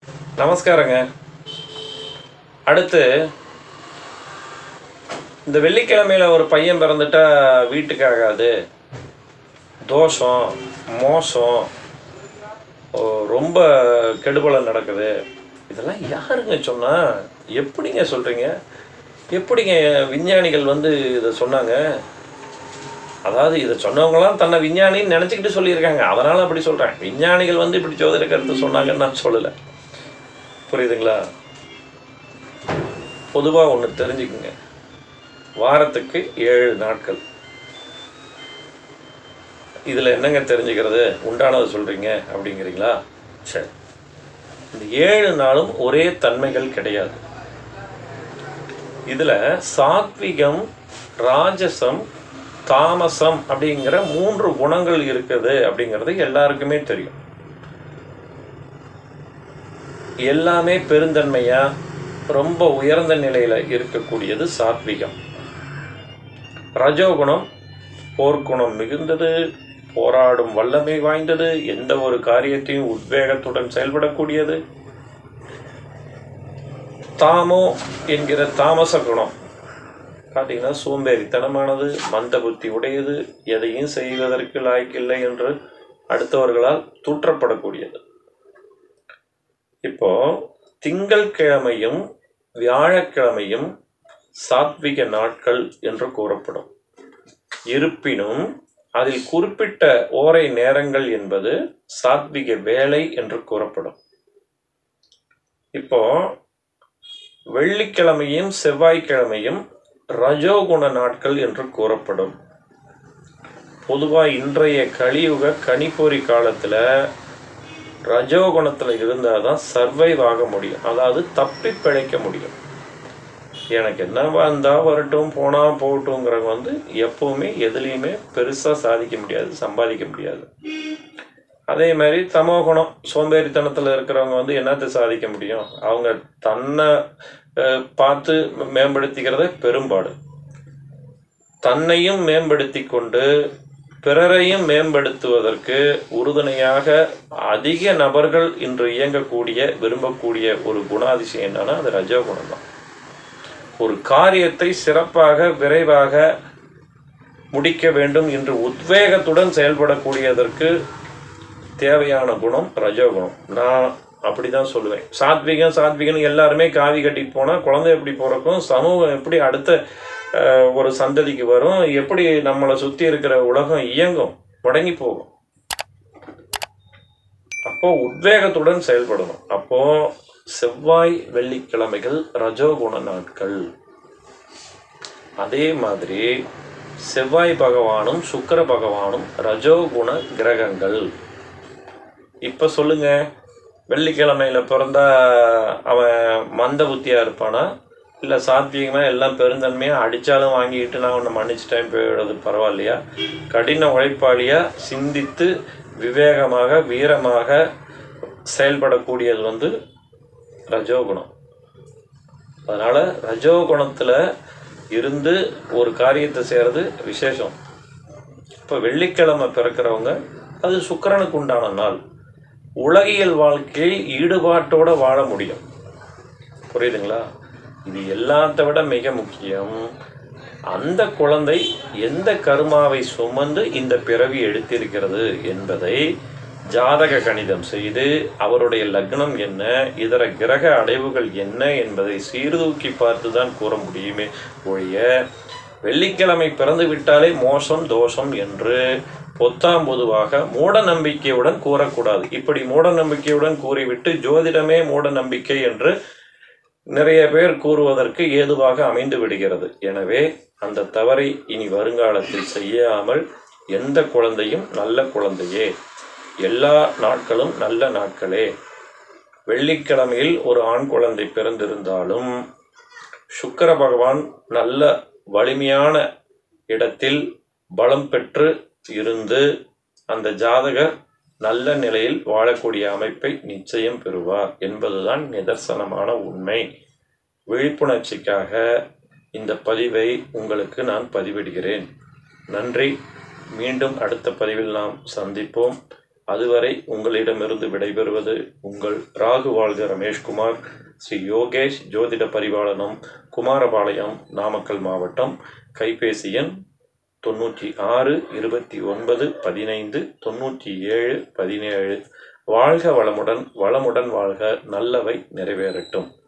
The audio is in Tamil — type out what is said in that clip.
நமஸ்காரங்க அடுத்து இந்த வெள்ளிக்கிழமையில ஒரு பையன் பிறந்துட்டா வீட்டுக்கு ஆகாது தோஷம் மோசம் ஓ, ரொம்ப கெடுபலம் நடக்குது இதெல்லாம் யாருங்க சொன்னா எப்படிங்க சொல்றீங்க எப்படிங்க விஞ்ஞானிகள் வந்து இதை சொன்னாங்க அதாவது இதை சொன்னவங்களாம் தன்னை விஞ்ஞானின்னு நினச்சிக்கிட்டு சொல்லியிருக்காங்க அதனால அப்படி சொல்கிறேன் விஞ்ஞானிகள் வந்து இப்படி ஜோதிட கருத்து சொன்னாங்கன்னு நான் சொல்லலை புரியுதுங்களா பொதுவாக ஒன்று தெரிஞ்சுக்குங்க வாரத்துக்கு ஏழு நாட்கள் இதில் என்னங்க தெரிஞ்சுக்கிறது உண்டானதை சொல்கிறீங்க அப்படிங்கிறீங்களா சரி இந்த ஏழு நாளும் ஒரே தன்மைகள் கிடையாது இதில் சாத்விகம் ராஜசம் தாமசம் அப்படிங்கிற மூன்று குணங்கள் இருக்குது அப்படிங்கிறது எல்லாருக்குமே தெரியும் எல்லாமே பெருந்தன்மையா ரொம்ப உயர்ந்த நிலையில இருக்கக்கூடியது சாத்விகம் ரஜோகுணம் போர்க்குணம் மிகுந்தது போராடும் வல்லமை வாய்ந்தது எந்த ஒரு காரியத்தையும் உத்வேகத்துடன் செயல்படக்கூடியது தாமோ என்கிற தாமச குணம் பார்த்தீங்கன்னா சோம்பேறித்தனமானது மந்த புத்தி உடையது எதையும் செய்வதற்கு லாய்க்கில்லை என்று அடுத்தவர்களால் தூற்றப்படக்கூடியது இப்போ திங்கள்கிழமையும் வியாழக்கிழமையும் சாத்விக நாட்கள் என்று கூறப்படும் இருப்பினும் அதில் குறிப்பிட்ட ஓரை நேரங்கள் என்பது சாத்விக வேலை என்று கூறப்படும் இப்போ வெள்ளிக்கிழமையும் செவ்வாய்க்கிழமையும் ரஜோகுண நாட்கள் என்று கூறப்படும் பொதுவா இன்றைய கலியுக கணிப்பொறி காலத்துல ரஜோகுணத்துல இருந்தாதான் சர்வைவ் ஆக முடியும் அதாவது தப்பி பிழைக்க முடியும் எனக்கு என்ன வந்தா வரட்டும் போனா போகட்டுங்கிறவங்க வந்து எப்பவுமே எதுலேயுமே பெருசா சாதிக்க முடியாது சம்பாதிக்க முடியாது அதே மாதிரி தமோ குணம் சோம்பேறித்தனத்துல இருக்கிறவங்க வந்து என்னத்தை சாதிக்க முடியும் அவங்க தன்னை அஹ், பார்த்து மேம்படுத்திக்கிறத பெரும்பாடு தன்னையும் மேம்படுத்தி கொண்டு பிறரையும் மேம்படுத்துவதற்கு உறுதுணையாக அதிக நபர்கள் இன்று இயங்கக்கூடிய விரும்பக்கூடிய ஒரு குணாதிசயம் என்னன்னா அது ரஜோகுணம் தான் ஒரு காரியத்தை சிறப்பாக விரைவாக முடிக்க வேண்டும் என்று உத்வேகத்துடன் செயல்படக்கூடியதற்கு தேவையான குணம் ரஜோகுணம் நான் அப்படிதான் சொல்லுவேன் சாத்விகம் சாத்விகன் எல்லாருமே காவி கட்டிட்டு போனா குழந்தை எப்படி பிறக்கும் சமூகம் எப்படி அடுத்த அஹ், ஒரு சந்ததிக்கு வரும் எப்படி நம்மளை சுத்தி இருக்கிற உலகம் இயங்கும் முடங்கி போகும் அப்போ உத்வேகத்துடன் செயல்படணும் அப்போ செவ்வாய் வெள்ளிக்கிழமைகள் ரஜோகுண நாட்கள் அதே மாதிரி செவ்வாய் பகவானும் சுக்கிர பகவானும் ரஜோகுண கிரகங்கள் இப்ப சொல்லுங்க வெள்ளிக்கிழமையில பிறந்தா அவன் மந்த புத்தியா இருப்பானா இல்ல சாத்வீகமா எல்லாம் பெருந்தன்மையா அடிச்சாலும் வாங்கிட்டு நான் உன்னை மன்னிச்சிட்டேன் போயிடுறது பரவாயில்லையா கடின உழைப்பாளியா சிந்தித்து விவேகமாக வீரமாக செயல்படக்கூடியது வந்து ரஜோகுணம் அதனால ரஜோகுணத்துல இருந்து ஒரு காரியத்தை செய்யறது விசேஷம் இப்போ வெள்ளிக்கிழமை பிறக்கிறவங்க அது சுக்கிரனுக்கு உண்டான நாள் உலகியல் வாழ்க்கையில் ஈடுபாட்டோட வாழ முடியும் புரியுதுங்களா இது எல்லாத்த விட மிக முக்கியம் அந்த குழந்தை எந்த கருமாவை சுமந்து இந்த பிறவி எடுத்திருக்கிறது என்பதை ஜாதக கணிதம் செய்து அவருடைய லக்னம் என்ன இதர கிரக அடைவுகள் என்ன என்பதை சீர்தூக்கி பார்த்து தான் கூற முடியுமே ஒழிய வெள்ளிக்கிழமை பிறந்து விட்டாலே மோசம் தோஷம் என்று பொத்தாம் பொதுவாக மூட நம்பிக்கையுடன் கூறக்கூடாது இப்படி மூட நம்பிக்கையுடன் கூறிவிட்டு ஜோதிடமே மூட நம்பிக்கை என்று நிறைய பேர் கூறுவதற்கு ஏதுவாக அமைந்து விடுகிறது எனவே அந்த தவறை இனி வருங்காலத்தில் செய்யாமல் எந்த குழந்தையும் நல்ல குழந்தையே எல்லா நாட்களும் நல்ல நாட்களே வெள்ளிக்கிழமையில் ஒரு ஆண் குழந்தை பிறந்திருந்தாலும் சுக்கிர பகவான் நல்ல வலிமையான இடத்தில் பலம் பெற்று இருந்து அந்த ஜாதகர் நல்ல நிலையில் வாழக்கூடிய அமைப்பை நிச்சயம் பெறுவார் என்பதுதான் நிதர்சனமான உண்மை விழிப்புணர்ச்சிக்காக இந்த பதிவை உங்களுக்கு நான் பதிவிடுகிறேன் நன்றி மீண்டும் அடுத்த பதிவில் நாம் சந்திப்போம் அதுவரை உங்களிடமிருந்து விடைபெறுவது உங்கள் ராகு வாழ்க ரமேஷ்குமார் ஸ்ரீ யோகேஷ் ஜோதிட பரிபாலனம் குமாரபாளையம் நாமக்கல் மாவட்டம் கைபேசி எண் தொண்ணூற்றி ஆறு இருபத்தி ஒன்பது பதினைந்து தொண்ணூற்றி ஏழு பதினேழு வாழ்க வளமுடன் வளமுடன் வாழ்க நல்லவை நிறைவேறட்டும்